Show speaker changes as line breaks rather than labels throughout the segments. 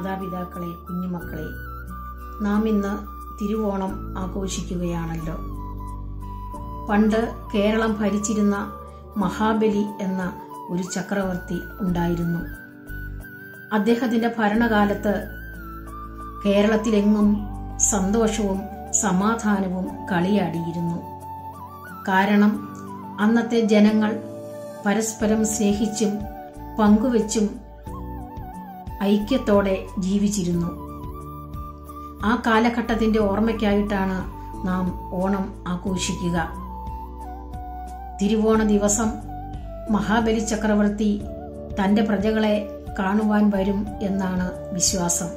മാതാപിതാക്കളെ കുഞ്ഞുമക്കളെ നാം ഇന്ന് തിരുവോണം ആഘോഷിക്കുകയാണല്ലോ പണ്ട് കേരളം ഭരിച്ചിരുന്ന മഹാബലി എന്ന ഒരു ചക്രവർത്തി ഉണ്ടായിരുന്നു അദ്ദേഹത്തിന്റെ ഭരണകാലത്ത് കേരളത്തിലെങ്ങും സന്തോഷവും സമാധാനവും കളിയാടിയിരുന്നു കാരണം അന്നത്തെ ജനങ്ങൾ പരസ്പരം സ്നേഹിച്ചും പങ്കുവച്ചും ഐക്യത്തോടെ ജീവിച്ചിരുന്നു ആ കാലഘട്ടത്തിന്റെ ഓർമ്മയ്ക്കായിട്ടാണ് നാം ഓണം ആഘോഷിക്കുക തിരുവോണ ദിവസം മഹാബലി ചക്രവർത്തി തന്റെ പ്രജകളെ കാണുവാൻ വരും എന്നാണ് വിശ്വാസം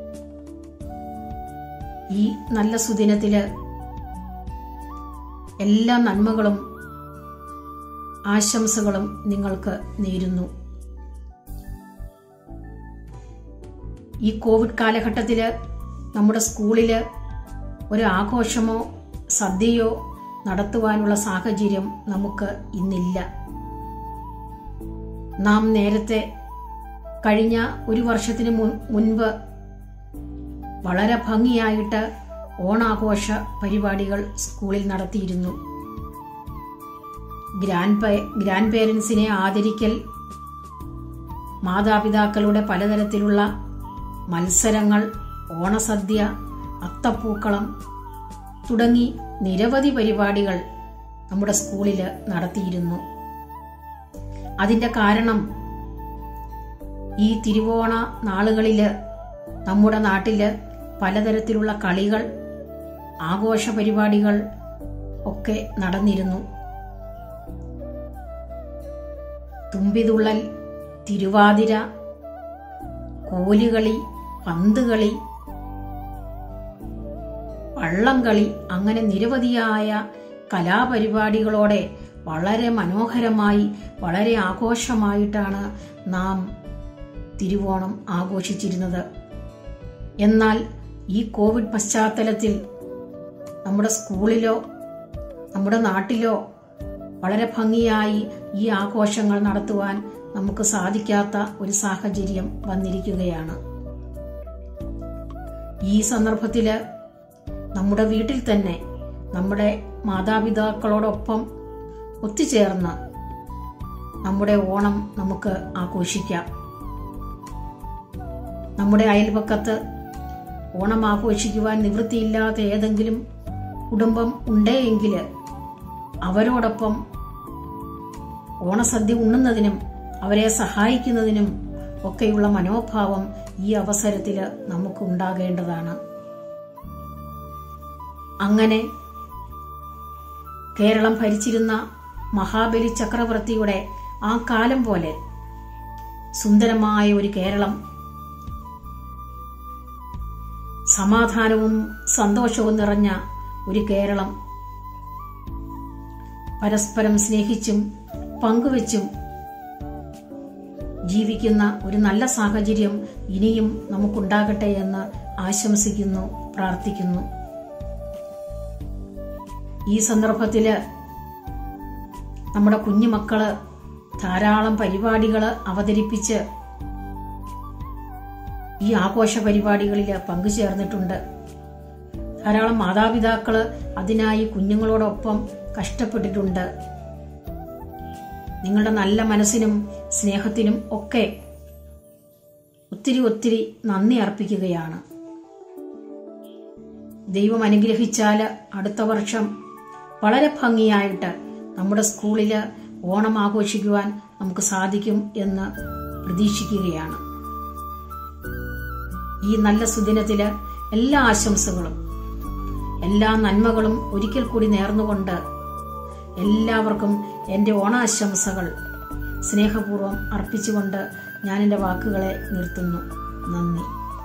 ഈ നല്ല സുദിനത്തില് എല്ലാ നന്മകളും ആശംസകളും നിങ്ങൾക്ക് നേരുന്നു ഈ കോവിഡ് കാലഘട്ടത്തില് നമ്മുടെ സ്കൂളില് ഒരു ആഘോഷമോ സദ്യയോ നടത്തുവാനുള്ള സാഹചര്യം നമുക്ക് ഇന്നില്ല നാം നേരത്തെ കഴിഞ്ഞ ഒരു വർഷത്തിന് മുൻ- മുൻപ് വളരെ ഭംഗിയായിട്ട് ഓണാഘോഷ പരിപാടികൾ സ്കൂളിൽ നടത്തിയിരുന്നു ഗ്രാൻഡ് പേ ഗ്രാൻഡ് പേരൻസിനെ ആദരിക്കൽ മാതാപിതാക്കളുടെ പലതരത്തിലുള്ള മത്സരങ്ങൾ ഓണസദ്യ അത്തപ്പൂക്കളം തുടങ്ങി നിരവധി പരിപാടികൾ നമ്മുടെ സ്കൂളിൽ നടത്തിയിരുന്നു അതിന്റെ കാരണം ഈ തിരുവോണ നാളുകളില് നമ്മുടെ നാട്ടില് പലതരത്തിലുള്ള കളികൾ ആഘോഷ പരിപാടികൾ ഒക്കെ നടന്നിരുന്നു തുമ്പിതുള്ളൽ തിരുവാതിര കോലുകളി പന്തുകളി വള്ളംകളി അങ്ങനെ നിരവധിയായ കലാപരിപാടികളോടെ വളരെ മനോഹരമായി വളരെ ആഘോഷമായിട്ടാണ് നാം തിരുവോണം ആഘോഷിച്ചിരുന്നത് എന്നാൽ ഈ കോവിഡ് പശ്ചാത്തലത്തിൽ നമ്മുടെ സ്കൂളിലോ നമ്മുടെ നാട്ടിലോ വളരെ ഭംഗിയായി ഈ ആഘോഷങ്ങൾ നടത്തുവാൻ നമുക്ക് സാധിക്കാത്ത ഒരു സാഹചര്യം വന്നിരിക്കുകയാണ് ഈ സന്ദർഭത്തില് നമ്മുടെ വീട്ടിൽ തന്നെ നമ്മുടെ മാതാപിതാക്കളോടൊപ്പം ഒത്തുചേർന്ന് നമ്മുടെ ഓണം നമുക്ക് ആഘോഷിക്കാം നമ്മുടെ അയൽപക്കത്ത് ഓണം ആഘോഷിക്കുവാൻ നിവൃത്തിയില്ലാത്ത ഏതെങ്കിലും കുടുംബം ഉണ്ടെങ്കിൽ അവരോടൊപ്പം ഓണസദ്യ ഉണ്ണുന്നതിനും അവരെ സഹായിക്കുന്നതിനും ഒക്കെയുള്ള മനോഭാവം ഈ അവസരത്തിൽ നമുക്ക് ഉണ്ടാകേണ്ടതാണ് അങ്ങനെ കേരളം ഭരിച്ചിരുന്ന മഹാബലി ചക്രവർത്തിയുടെ ആ കാലം പോലെ സുന്ദരമായ ഒരു കേരളം സമാധാനവും സന്തോഷവും നിറഞ്ഞ ഒരു കേരളം പരസ്പരം സ്നേഹിച്ചും പങ്കുവച്ചും ജീവിക്കുന്ന ഒരു നല്ല സാഹചര്യം ഇനിയും നമുക്കുണ്ടാകട്ടെ എന്ന് ആശംസിക്കുന്നു പ്രാർത്ഥിക്കുന്നു ഈ സന്ദർഭത്തില് നമ്മുടെ കുഞ്ഞുമക്കള് ധാരാളം പരിപാടികൾ അവതരിപ്പിച്ച് ഈ ആഘോഷ പരിപാടികളിൽ പങ്കുചേർന്നിട്ടുണ്ട് ധാരാളം മാതാപിതാക്കള് അതിനായി കുഞ്ഞുങ്ങളോടൊപ്പം കഷ്ടപ്പെട്ടിട്ടുണ്ട് നിങ്ങളുടെ നല്ല മനസ്സിനും സ്നേഹത്തിനും ഒക്കെ ഒത്തിരി ഒത്തിരി നന്ദി അർപ്പിക്കുകയാണ് ദൈവം അനുഗ്രഹിച്ചാൽ അടുത്ത വർഷം വളരെ ഭംഗിയായിട്ട് നമ്മുടെ സ്കൂളില് ഓണം ആഘോഷിക്കുവാൻ നമുക്ക് സാധിക്കും എന്ന് പ്രതീക്ഷിക്കുകയാണ് ഈ നല്ല സുദിനത്തില് എല്ലാ ആശംസകളും എല്ലാ നന്മകളും ഒരിക്കൽ കൂടി നേർന്നുകൊണ്ട് എല്ലാവർക്കും എൻ്റെ ഓണാശംസകൾ സ്നേഹപൂർവ്വം അർപ്പിച്ചുകൊണ്ട് ഞാൻ എൻ്റെ വാക്കുകളെ നിർത്തുന്നു നന്ദി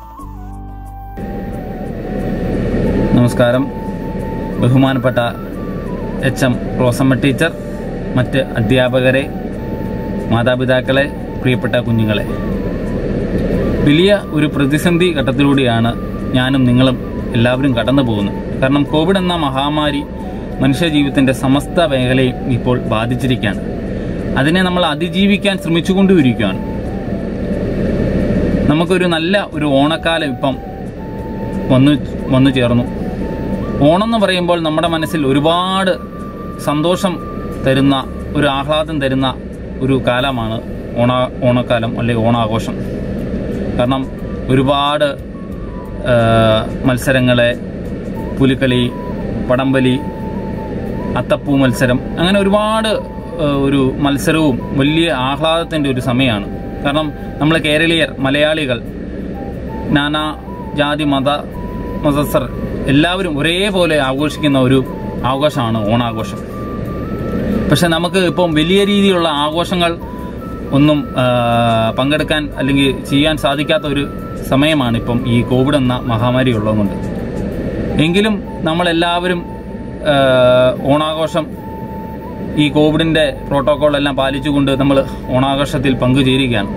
നമസ്കാരം ബഹുമാനപ്പെട്ട എച്ച് എം റോസമ്മ ടീച്ചർ മറ്റ് അധ്യാപകരെ മാതാപിതാക്കളെ പ്രിയപ്പെട്ട കുഞ്ഞുങ്ങളെ വലിയ ഒരു പ്രതിസന്ധി ഘട്ടത്തിലൂടെയാണ് ഞാനും നിങ്ങളും എല്ലാവരും കടന്നു പോകുന്നത് കാരണം കോവിഡ് എന്ന മഹാമാരി മനുഷ്യജീവിതത്തിന്റെ സമസ്ത മേഖലയും ഇപ്പോൾ ബാധിച്ചിരിക്കുകയാണ് അതിനെ നമ്മൾ അതിജീവിക്കാൻ ശ്രമിച്ചുകൊണ്ടിരിക്കുകയാണ് നമുക്കൊരു നല്ല ഒരു ഓണക്കാലം ഇപ്പം വന്നു വന്നു ചേർന്നു ഓണം എന്ന് പറയുമ്പോൾ നമ്മുടെ മനസ്സിൽ ഒരുപാട് സന്തോഷം തരുന്ന ഒരു ആഹ്ലാദം തരുന്ന ഒരു കാലമാണ് ഓണ ഓണക്കാലം അല്ലെങ്കിൽ ഓണാഘോഷം കാരണം ഒരുപാട് ആ, മത്സരങ്ങളെ പുലിക്കളി വടംവലി അത്തപ്പൂ മത്സരം അങ്ങനെ ഒരുപാട് ആ, ഒരു മത്സരവും വലിയ ആഹ്ലാദത്തിൻ്റെ ഒരു സമയമാണ് കാരണം നമ്മൾ കേരളീയർ മലയാളികൾ നാനാ ജാതി മത മതസ്ഥർ എല്ലാവരും ഒരേപോലെ ആഘോഷിക്കുന്ന ഒരു ആഘോഷമാണ് ഓണാഘോഷം പക്ഷെ നമുക്ക് ഇപ്പം വലിയ രീതിയിലുള്ള ആഘോഷങ്ങൾ ഒന്നും ആ, പങ്കെടുക്കാൻ അല്ലെങ്കിൽ ചെയ്യാൻ സാധിക്കാത്ത ഒരു സമയമാണ് ഇപ്പം ഈ കോവിഡ് എന്ന മഹാമാരി ഉള്ളതുകൊണ്ട് എങ്കിലും നമ്മളെല്ലാവരും ആ, ഓണാഘോഷം ഈ കോവിഡിന്റെ പ്രോട്ടോകോൾ എല്ലാം പാലിച്ചുകൊണ്ട് നമ്മൾ ഓണാഘോഷത്തിൽ പങ്കുചേരുകയാണ്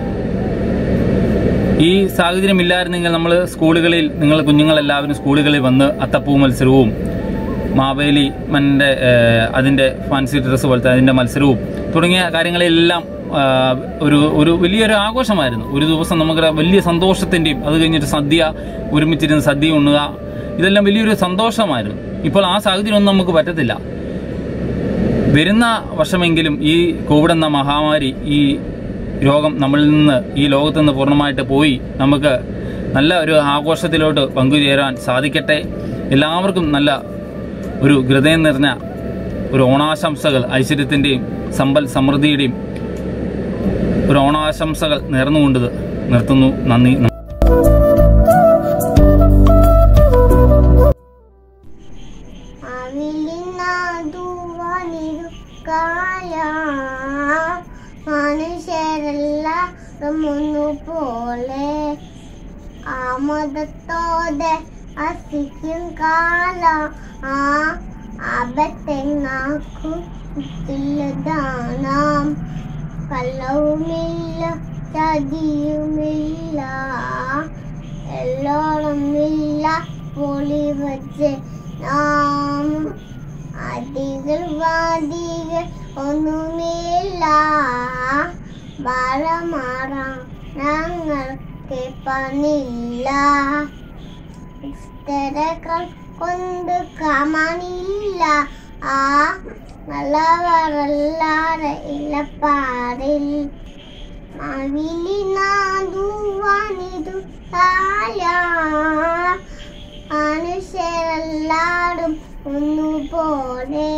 ഈ സാഹചര്യം ഇല്ലായിരുന്നെങ്കിൽ നമ്മൾ സ്കൂളുകളിൽ നിങ്ങൾ കുഞ്ഞുങ്ങളെല്ലാവരും സ്കൂളുകളിൽ വന്ന് അത്തപ്പൂ മത്സരവും മാവേലി മൻ്റെ അതിൻ്റെ ഫാൻസി ഡ്രസ്സ് പോലത്തെ അതിൻ്റെ മത്സരവും തുടങ്ങിയ കാര്യങ്ങളെല്ലാം ആ, ഒരു ഒരു വലിയൊരു ആഘോഷമായിരുന്നു ഒരു ദിവസം നമുക്ക് വലിയ സന്തോഷത്തിൻ്റെയും അത് കഴിഞ്ഞിട്ട് സദ്യ ഒരുമിച്ചിരുന്ന് സദ്യ ഉണ്ണുക ഇതെല്ലാം വലിയൊരു സന്തോഷമായിരുന്നു ഇപ്പോൾ ആ സാഹചര്യം ഒന്നും നമുക്ക് പറ്റത്തില്ല വരുന്ന വർഷമെങ്കിലും ഈ കോവിഡ് എന്ന മഹാമാരി ഈ രോഗം നമ്മളിൽ നിന്ന് ഈ ലോകത്ത് നിന്ന് പൂർണ്ണമായിട്ട് പോയി നമുക്ക് നല്ല ഒരു ആഘോഷത്തിലോട്ട് പങ്കുചേരാൻ സാധിക്കട്ടെ എല്ലാവർക്കും നല്ല ഒരു ഹൃദയം നിറഞ്ഞ ഒരു ഓണാശംസകൾ ഐശ്വര്യത്തിൻ്റെയും സമ്പൽ സമൃദ്ധിയുടെയും ഒരു ഓണാശംസകൾ നേർന്നുകൊണ്ട് നിർത്തുന്നു നന്ദി
അവിലിനാടുവാനിരുക്കായ മനുഷ്യരെല്ലാം ഒന്നുപോലെ ആമോദത്തോടെ അസിക്കും കാല ആ അബത്തെങ്ങാക്കും ദാനം കള്ളവുമില്ല ചതിയുമില്ല എല്ലോളമില്ല പൊളി വച്ച് നാം അടികൾ വാദികൾ ഒന്നുമില്ല വളമാറാം ഞങ്ങൾക്ക് പണില്ല ഇസ്തരകൾ കൊണ്ട് കമണില്ല ആ നല്ലവരല്ലാതെ ഇല്ലപ്പാടിൽ മവിലിനാടുവാനിതു തായ മനുഷ്യരെല്ലാരും ഒന്നുപോലെ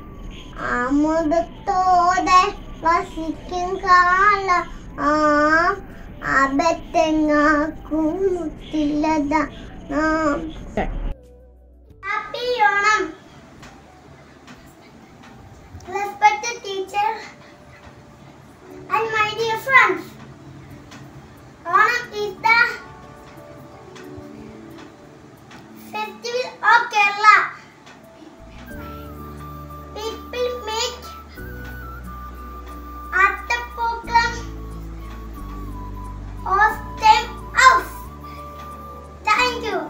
ആമുദത്തോടെ വസിക്കും കാല ആ അബത്തെങ്ങാക്കും മുത്തില്ലത നാം happy Onam Respected teacher and my dear friends, Onam is the festival of Kerala. People make Attapoklam of them house. Thank you.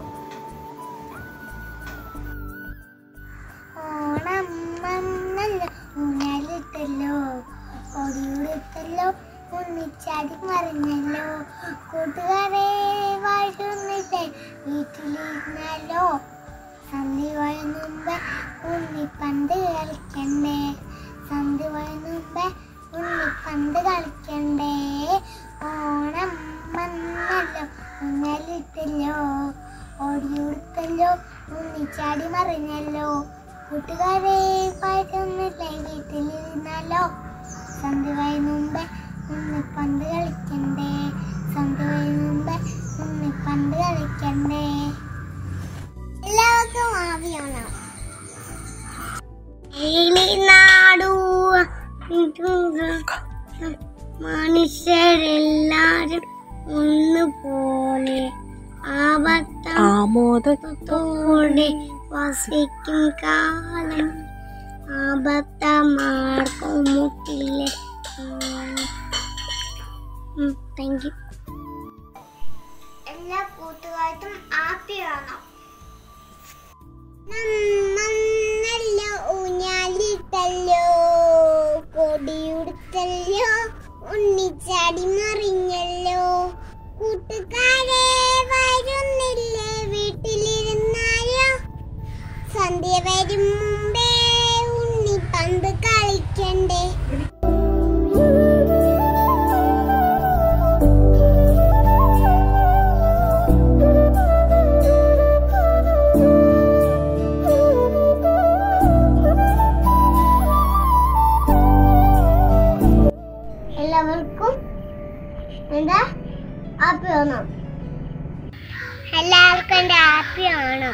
Onam വന്നല്ലോ ഊഞ്ഞാലിട്ടല്ലോ ഒടിയുടുത്തല്ലോ ഉണ്ണിച്ചാടി മറിഞ്ഞല്ലോ കൂട്ടുകാരെ വാഴുന്നില്ലേ വീട്ടിലിരുന്നല്ലോ സന്ധി വഴുന്നുമ്പേ ഉണ്ണിപ്പന്ത് കളിക്കണ്ടേ സന്ധി വഴുന്നുമ്പേ ഉണ്ണിപ്പന്ത് കളിക്കണ്ടേ ഓണം വന്നല്ലോ ഊഞ്ഞാലിട്ടല്ലോ ഓടിയുടുത്തല്ലോ ഉണ്ണിച്ചാടി മറിഞ്ഞല്ലോ കൂട്ടുകാരെ പാടുന്നില്ലേ വീട്ടിലിരുന്നാലോ സന്ധ്യ മുമ്പേ ഉണ്ണിപ്പന്ത് കളിക്കണ്ടേ സന്ധ്യ മുമ്പേ ഉണ്ണിപ്പന്ത് കളിക്കണ്ടേ എല്ലാവർക്കും ആവിയാണോ നാടു മനുഷ്യരെല്ലാരും ഒന്നുപോലെ ആപത്ത ആമോദത്തോടെ വസിക്കും കാലം ആപത്തമാർക്കും മുട്ടില്ല താങ്ക് യു എല്ലാ കൂട്ടുകാർക്കും ഹാപ്പിയാണോ നല്ല ഊഞ്ഞാലിട്ടല്ലോ കൊടിയുടുത്തല്ലോ ഉണ്ണിച്ചാടി മറിഞ്ഞല്ലോ വരും മുമ്പേ ഉണ്ണി പന്ത് കളിക്കണ്ടേ എല്ലാവർക്കും എന്താ ആപ്പി വേണം എല്ലാവർക്കും എന്റെ ആപ്പി വേണം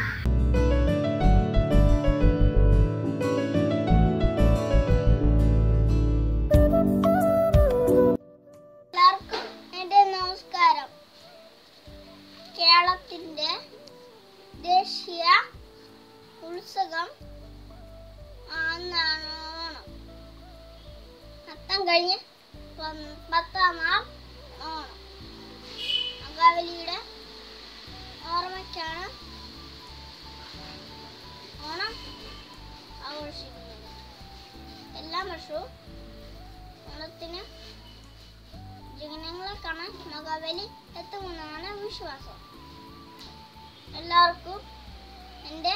എല്ലാവർക്കും എന്റെ നമസ്കാരം കേരളത്തിന്റെ ദേശീയ ഉത്സവം ആണെന്നാണ് ഓണം അത്തം കഴിഞ്ഞ് പന്ത് പത്താം നാൾ ഓണം അങ്കാവലിയുടെ ഓർമ്മയ്ക്കാണ് ഓണം ആഘോഷിക്കുന്നത് എല്ലാ വർഷവും ഓണത്തിന് ജനങ്ങളെ കാണാൻ മകാബലി എത്തുമെന്നാണ് വിശ്വാസം എല്ലാവർക്കും എൻ്റെ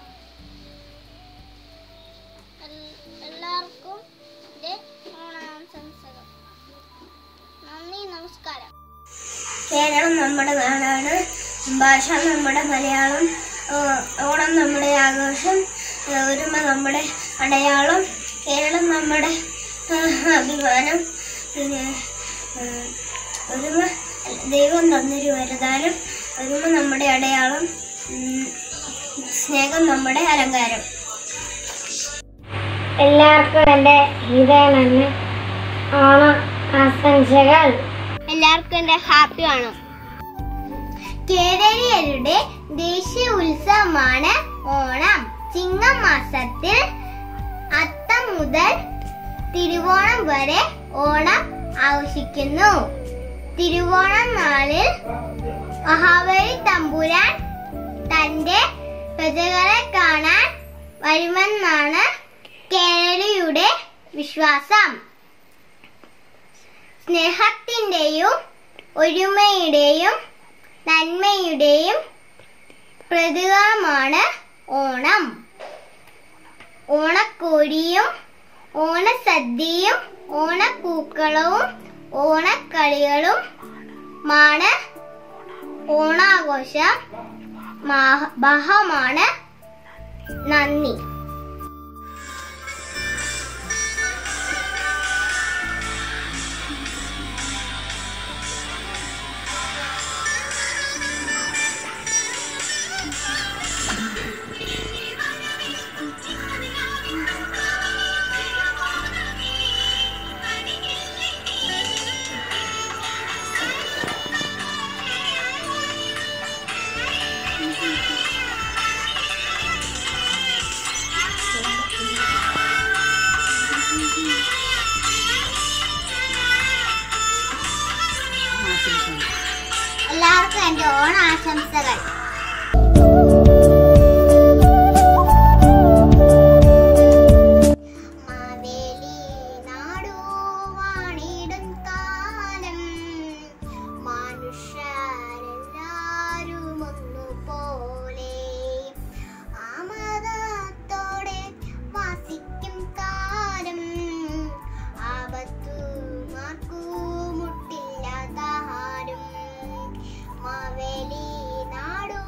എൽ- എല്ലാവർക്കും എൻ്റെ ഓണാശംസകൾ നന്ദി നമസ്കാരം കേരളം നമ്മുടെ നാടാണ് ഭാഷ നമ്മുടെ മലയാളം ഓ- ഓണം നമ്മുടെ ആഘോഷം ഏ, ഒരുമ നമ്മുടെ അടയാളം കേരളം നമ്മുടെ ആ, അഭിമാനം പിന്നെ ആ, ഒരുമ ദൈവം തന്നൊരു വരദാനം ഒരുമ നമ്മുടെ അടയാളം ഉം, സ്നേഹം നമ്മുടെ അലങ്കാരം
എല്ലാവർക്കും എൻ്റെ ഹൃദയം നിന്ന് ഓണ ആശംസകൾ
എല്ലാവർക്കും എന്റെ ഹാപ്പി ആണ് കേരളീയരുടെ ദേശീയ ഉത്സവമാണ് ഓണം ചിങ്ങം മാസത്തിൽ അത്തം മുതൽ തിരുവോണം വരെ ഓണം ആഘോഷിക്കുന്നു തിരുവോണം നാളിൽ മഹാബലി തമ്പുരാൻ തന്റെ പ്രജകളെ കാണാൻ വരുമെന്നാണ് കേരളീയുടെ വിശ്വാസം സ്നേഹത്തിന്റെയും ഒരുമയുടെയും നന്മയുടെയും പ്രതീകമാണ് ഓണം ഓണക്കോടിയും ഓണസദ്യയും ഓണപ്പൂക്കളവും ഓണക്കളികളും മാണ് ഓണാഘോഷ ഭാഗമാണ് നന്ദി എല്ലാവർക്കും എന്റെ ഓണാശംസകൾ മാവേലി നാടു വാണിടും കാലം മനുഷ്യരെല്ലാരും ഒന്നുപോലെ ആമദത്തോടെ വസിക്കും കാലം ആപത്തു മാർക്കു മുട്ടില്ലാതാരും മാവേലി നാടു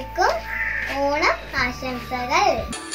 എല്ലാവർക്കും ഓണം ആശംസകൾ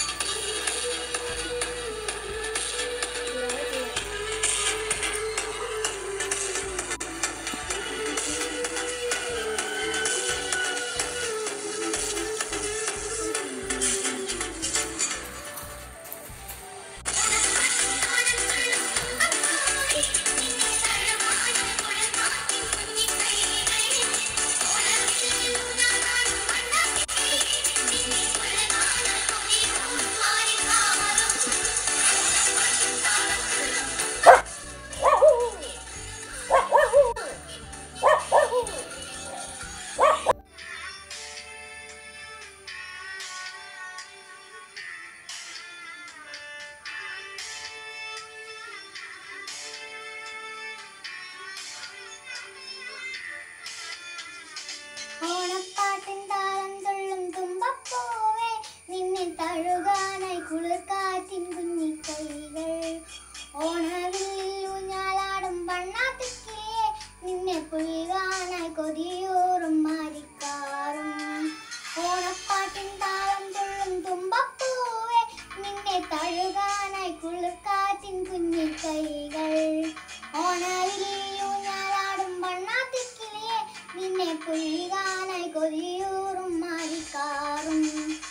ഓണപ്പാട്ടിൻ താളം തുള്ളും തുമ്പപ്പൂവേ നിന്നെ തഴുകാനായി കുളിർക്കാറ്റിൻ കുഞ്ഞിക്കൈകൾ ഓണവില്ലിൽ ഊഞ്ഞാലാടും വണ്ണാത്തിക്കിളിയെ നിന്നെ പുൽകാനായി കൊതിയൂറും മാരിക്കാറും ഓണപ്പാട്ടിൻ താളം തുള്ളും തുമ്പപ്പൂവേ നിന്നെ തഴുകാനായി കുളിർക്കാറ്റിൻ കുഞ്ഞിക്കൈകൾ ഓണവില്ലിൽ ഊഞ്ഞാലാടും വണ്ണാത്തിക്കിളിയെ നിന്നെ പുൽകാനായി കൊതിയൂറും മാരിക്കാറും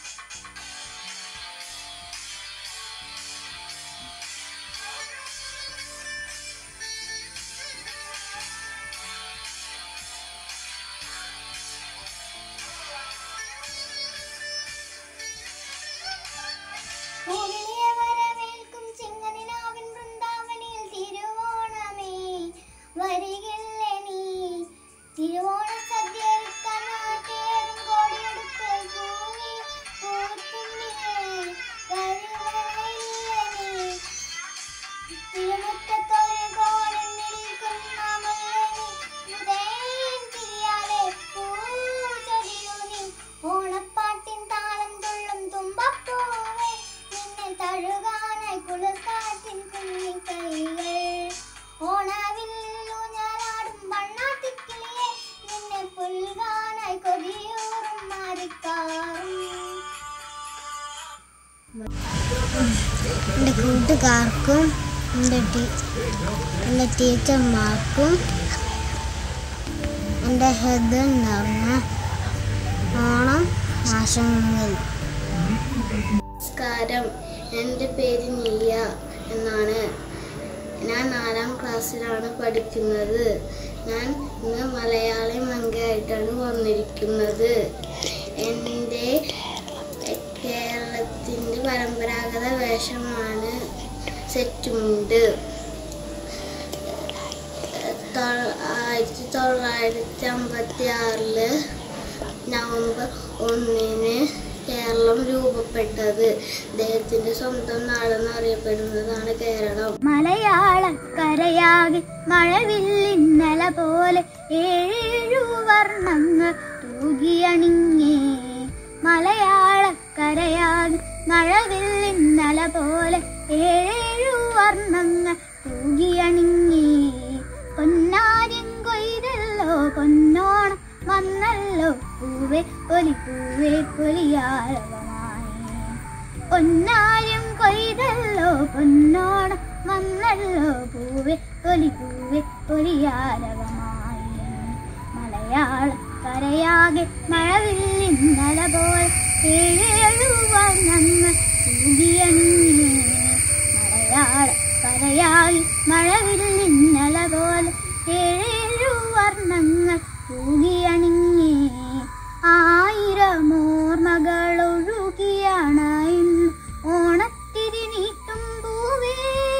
പൂവിളിയെ വരവേൽക്കും ചിങ്ങനിലാവിൻ വൃന്ദാവനിൽ തിരുവോണമേ വരികില്ലേ നീ തിരുവോണ സദ്യ ഒരുക്കാനാറ്റേറും കോടിയെടുക്കൽ പൂവി പൂത്തുമ്പിയേ വരുവയില്ലേ നീ തിരുമുറ്റത്തൊരു കോണിൽ നിൽക്കുന്ന മുല്ലനി ഉദയം തിരിയാലെ പൂച്ചൊരിയൂ നീ ഓണപ്പാട്ടിൻ താളം തുള്ളും തുമ്പപ്പൂവേ നിന്നെ തഴുകാനായി കുളിർക്കാറ്റിൻ കുഞ്ഞിക്കൈകൾ ഓണവില്ലൂഞ്ഞാലാടും വണ്ണാത്തിക്കിളിയെ നിന്നെ പുൽകാനായി കൊതിയൂറും മാറിക്കാറും എൻ്റെ കൂട്ടുകാർക്കും എൻ്റെ ടീ എൻ്റെ ടീച്ചർമാർക്കും എൻ്റെ ഹൃദയം നിറഞ്ഞ ഓണം ആശംസകൾ നമസ്കാരം എൻ്റെ പേര് നീയ എന്നാണ് ഞാൻ നാലാം ക്ലാസ്സിലാണ് പഠിക്കുന്നത് ഞാൻ ഇന്ന് മലയാളി മങ്കയായിട്ടാണ് വന്നിരിക്കുന്നത് എൻ്റെ കേരളത്തിൻ്റെ പരമ്പരാഗത വേഷമാണ് സെറ്റുമുണ്ട് തൊ- ആയിരത്തി തൊള്ളായിരത്തി അമ്പത്തി ആറില് നവംബർ ഒന്നിന് കേരളം രൂപപ്പെട്ടത് അദ്ദേഹത്തിന്റെ സ്വന്തം നാടെന്ന് അറിയപ്പെടുന്നതാണ് കേരളം
മലയാളക്കരയാകെ മഴവില്ലിന്നല പോലെ ഏഴു വർണ്ണങ്ങൾ തൂകിയണിങ്ങേ മലയാളക്കരയാകെ മഴവില്ലിന്നല പോലെ ഏഴു വർണ്ണങ്ങൾ തൂകിയണിങ്ങേ പൊന്നാര്യം കൊയ്തല്ലോ പൊന്നോണം വന്നല്ലോ പൂവേ പൊലി പൂവേ പൊലിയാരവമായി പൊന്നാര്യം കൊയ്തല്ലോ പൊന്നോണം വന്നല്ലോ പൂവെ പൊലി പൂവെ പൊലിയാരവമായി മലയാള കരയാകെ മഴവില്ലിന്നല പോൽ ഏഴു വർണ്ണങ്ങൾ തൂകിയണിഞ്ഞേ മലയാള കരയാകെ മഴവില്ലിന്നല പോലെ ഏഴു വർണ്ണങ്ങൾ തൂകിയണിഞ്ഞേ ആയിരം ഓർമ്മകൾ ഒഴുകിയാണ് ഇന്ന് ഓണത്തിരി നീട്ടും പൂവേ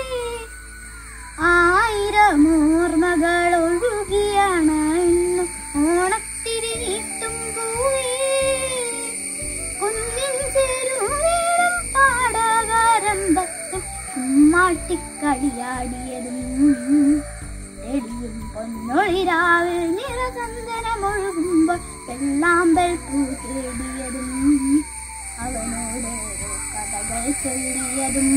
ആയിരം ഓർമ്മകൾ ഒഴുകിയാണ് ഇന്ന് ഓണത്തിരി നീട്ടും പൂവേ കുന്നിൻ ചെരുവേളം പാടവരമ്പത്തും കുമ്മാട്ടിക്കളിയാടിയതും എടിയും പൊന്നൊളിരാവിൽ നിറചന്ദനമൊഴുകുമ്പോൾ വെള്ളാമ്പൽ പൂ തേടിയതും അവനോട് ഓരോ കഥകൾ ചൊല്ലിയതും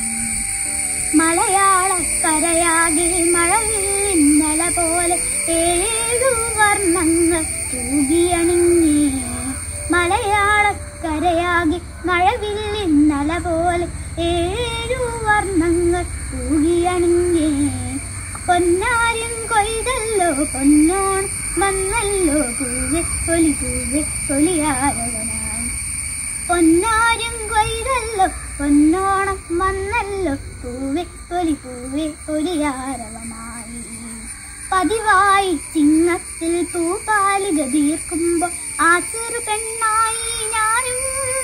മലയാളക്കരയാകെ മഴവില്ലിന്നല പോലെ ഏഴു വർണ്ണങ്ങൾ തൂകിയണിഞ്ഞേ മലയാളക്കരയാകെ മഴവില്ലിന്നല പോലെ ഏഴു വർണ്ണങ്ങൾ തൂകിയണിഞ്ഞേ പൊന്നാരും കൊയ്തല്ലോ പൊന്നോൺ വന്നല്ലോ പൂവെ തൊലി പൂവെ തൊലിയാരവനായി പൊന്നാരും കൊയ്തല്ലോ പൊന്നോണം വന്നല്ലോ പൂവെ തൊലി പൂവെ തൊലിയാരവമായി പതിവായി ചിങ്ങത്തിൽ പൂപ്പാലിക തീർക്കുമ്പോൾ ആ ചെറു പെണ്ണായി ഞാനും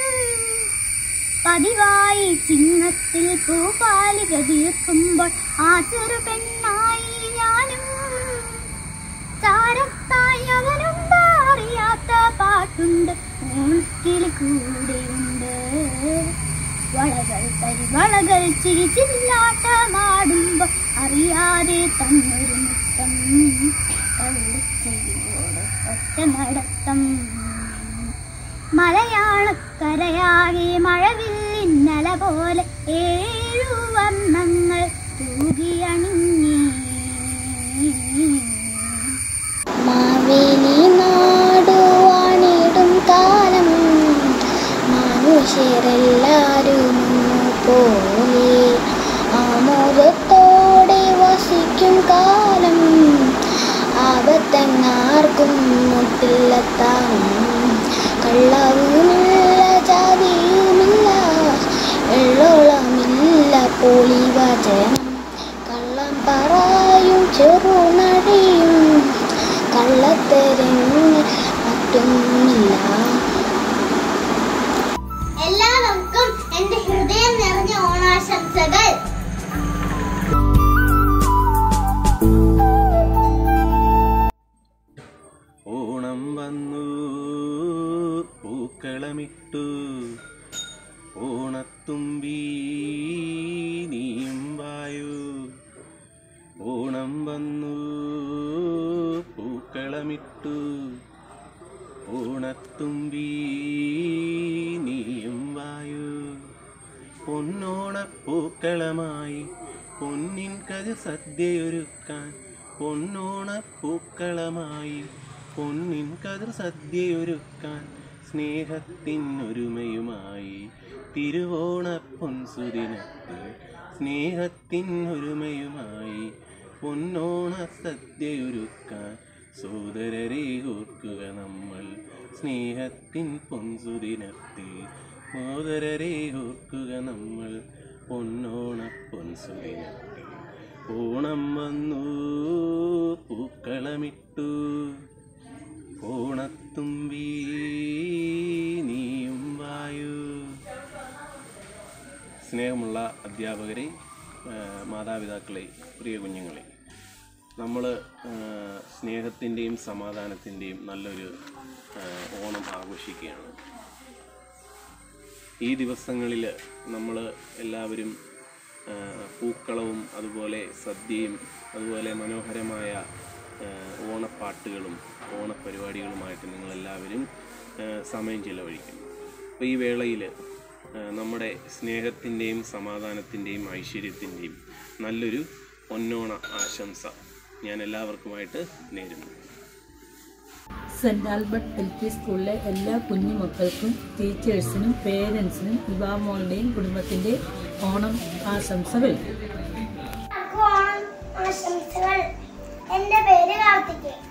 പതിവായി ചിങ്ങത്തിൽ പൂപ്പാലിക തീർക്കുമ്പോൾ ആ ചെറു പെണ്ണായി ഞാനും ചാരത്തായി അവനുണ്ട് അറിയാത്ത പാട്ടുണ്ട് ഓണക്കിളി കൂടെയുണ്ട് വളകൾ തരിവളകൾ ചിരിച്ചില്ലാട്ടമാടുമ്പോ അറിയാതെ തന്നൊരു മുത്തം കള്ളിച്ചിരിയോടെ ഒറ്റ നടത്തം മലയാളക്കരയാകെ മഴവില്ലിന്നല പോലെ ഏഴു വർണ്ണങ്ങൾ തൂകിയണിഞ്ഞേ
മാവേലി നാടുവാണിടും കാലം മനുഷ്യരെല്ലാരും പോലെ ആമോദത്തോടെ വസിക്കും കാലം ആപത്തെങ്ങാർക്കും മുട്ടില്ലെത്താം കള്ളവുമില്ല ജാതിയുമില്ല എള്ളോളമില്ല പൊളിവചനം കള്ളം പറയും ചെറുനടിയും കള്ളത്തരങ്ങ് മറ്റൊന്നുമില്ല
എല്ലാവർക്കും എന്റെ ഹൃദയം നിറഞ്ഞ ഓണാശംസകൾ
ഓണം വന്നു പൂക്കളമിട്ടു ഓണത്തുമ്പി നീയും വായു ഓണം വന്നു പൂക്കളമിട്ടു ഓണത്തുമ്പി നീയും വായു പൊന്നോണപ്പൂക്കളമായി പൊന്നിൻ കതി സദ്യയൊരുക്കാൻ പൊന്നോണപ്പൂക്കളമായി പൊന്നിൻ കതിർ സദ്യയൊരുക്കാൻ സ്നേഹത്തിനൊരുമയുമായി തിരുവോണപ്പൊൻസുദിനത്തിൽ സ്നേഹത്തിനൊരുമയുമായി പൊന്നോണ സദ്യയൊരുക്കാൻ സോദരരെ ഓർക്കുക നമ്മൾ സ്നേഹത്തിൻ പൊൻസുദിനത്തിൽ സോദരരെ ഓർക്കുക നമ്മൾ പൊന്നോണ പൊൻസുദിനത്തിൽ ഓണം വന്നു പൂക്കളമിട്ടു ഓണത്തുമ്പി നീയും വായു സ്നേഹമുള്ള അധ്യാപകരെ ആ, മാതാപിതാക്കളെ പ്രിയ കുഞ്ഞുങ്ങളെ നമ്മൾ സ്നേഹത്തിൻ്റെയും സമാധാനത്തിൻ്റെയും നല്ലൊരു ആ, ഓണം ആഘോഷിക്കുകയാണ് ഈ ദിവസങ്ങളിൽ നമ്മൾ എല്ലാവരും ആ, പൂക്കളവും അതുപോലെ സദ്യയും അതുപോലെ മനോഹരമായ ആ, ഓണപ്പാട്ടുകളും ഓണപരിപാടികളുമായിട്ട് നിങ്ങളെല്ലാവരും ആ, സമയം ചിലവഴിക്കുന്നു അപ്പോൾ ഈ വേളയിൽ നമ്മുടെ സ്നേഹത്തിൻ്റെയും സമാധാനത്തിൻ്റെയും ഐശ്വര്യത്തിൻ്റെയും നല്ലൊരു പൊന്നോണ ആശംസ ഞാൻ എല്ലാവർക്കുമായിട്ട് നേരുന്നു
സെന്റ് ആൽബർട്ട് എൽ പി സ്കൂളിലെ എല്ലാ കുഞ്ഞു മക്കൾക്കും ടീച്ചേഴ്സിനും പേരൻസിനും ഇവാമോളുടെയും കുടുംബത്തിന്റെ ഓണം ആശംസകൾ
എല്ലാവർക്കും ഓണം ആശംസകൾ എന്റെ പേര് കാർത്തിക്